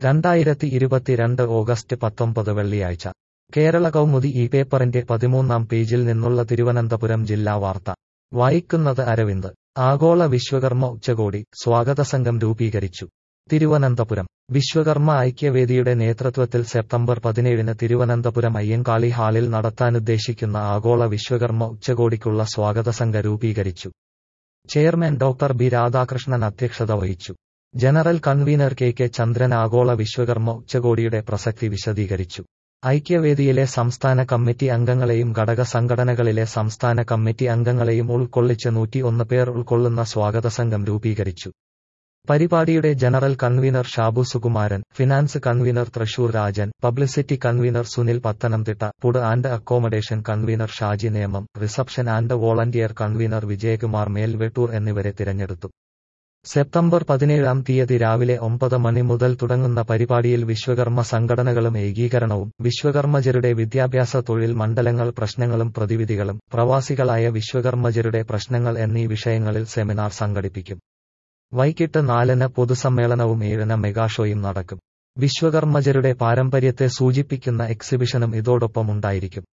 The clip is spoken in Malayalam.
രണ്ടായിരത്തി ഇരുപത്തിരണ്ട് ഓഗസ്റ്റ് പത്തൊമ്പത് വെള്ളിയാഴ്ച കേരള കൗമുദി ഈ പേപ്പറിന്റെ പതിമൂന്നാം പേജിൽ നിന്നുള്ള തിരുവനന്തപുരം ജില്ലാ വാർത്ത വായിക്കുന്നത് അരവിന്ദ് ആഗോള വിശ്വകർമ്മ ഉച്ചകോടി സ്വാഗത സംഘം രൂപീകരിച്ചു തിരുവനന്തപുരം വിശ്വകർമ്മ ഐക്യവേദിയുടെ നേതൃത്വത്തിൽ സെപ്റ്റംബർ പതിനേഴിന് തിരുവനന്തപുരം അയ്യങ്കാളി ഹാളിൽ നടത്താനുദ്ദേശിക്കുന്ന ആഗോള വിശ്വകർമ്മ ഉച്ചകോടിക്കുള്ള സ്വാഗത സംഘ രൂപീകരിച്ചു ചെയർമാൻ ഡോക്ടർ ബി രാധാകൃഷ്ണൻ അധ്യക്ഷത വഹിച്ചു general convener K K Chandran ആഗോള വിശ്വകർമ്മ ഉച്ചകോടിയുടെ പ്രസക്തി വിശദീകരിച്ചു ഐക്യവേദിയിലെ സംസ്ഥാന കമ്മിറ്റി അംഗങ്ങളെയും ഘടക സംഘടനകളിലെ സംസ്ഥാന കമ്മിറ്റി അംഗങ്ങളെയും ഉൾക്കൊള്ളിച്ച് നൂറ്റിയൊന്ന് പേർ ഉൾക്കൊള്ളുന്ന സ്വാഗത സംഘം രൂപീകരിച്ചു പരിപാടിയുടെ general convener Shabu Sukumaran finance convener Thrissur Rajan publicity convener Sunil Pathanamthitta food and accommodation convener Shaji Nemam reception and volunteer convener Vijayakumar Melvettur എന്നിവരെ തിരഞ്ഞെടുത്തു സെപ്റ്റംബർ പതിനേഴാം തീയതി രാവിലെ ഒമ്പത് മണി മുതൽ തുടങ്ങുന്ന പരിപാടിയിൽ വിശ്വകർമ്മ സംഘടനകളും ഏകീകരണവും വിശ്വകർമ്മജരുടെ വിദ്യാഭ്യാസ തൊഴിൽ മണ്ഡലങ്ങൾ പ്രശ്നങ്ങളും പ്രതിവിധികളും പ്രവാസികളായ വിശ്വകർമ്മജരുടെ പ്രശ്നങ്ങൾ എന്നീ വിഷയങ്ങളിൽ സെമിനാർ സംഘടിപ്പിക്കും വൈകിട്ട് നാലിന് പൊതുസമ്മേളനവും ഏഴിന് മെഗാഷോയും നടക്കും വിശ്വകർമ്മജരുടെ പാരമ്പര്യത്തെ സൂചിപ്പിക്കുന്ന എക്സിബിഷനും ഇതോടൊപ്പം ഉണ്ടായിരിക്കും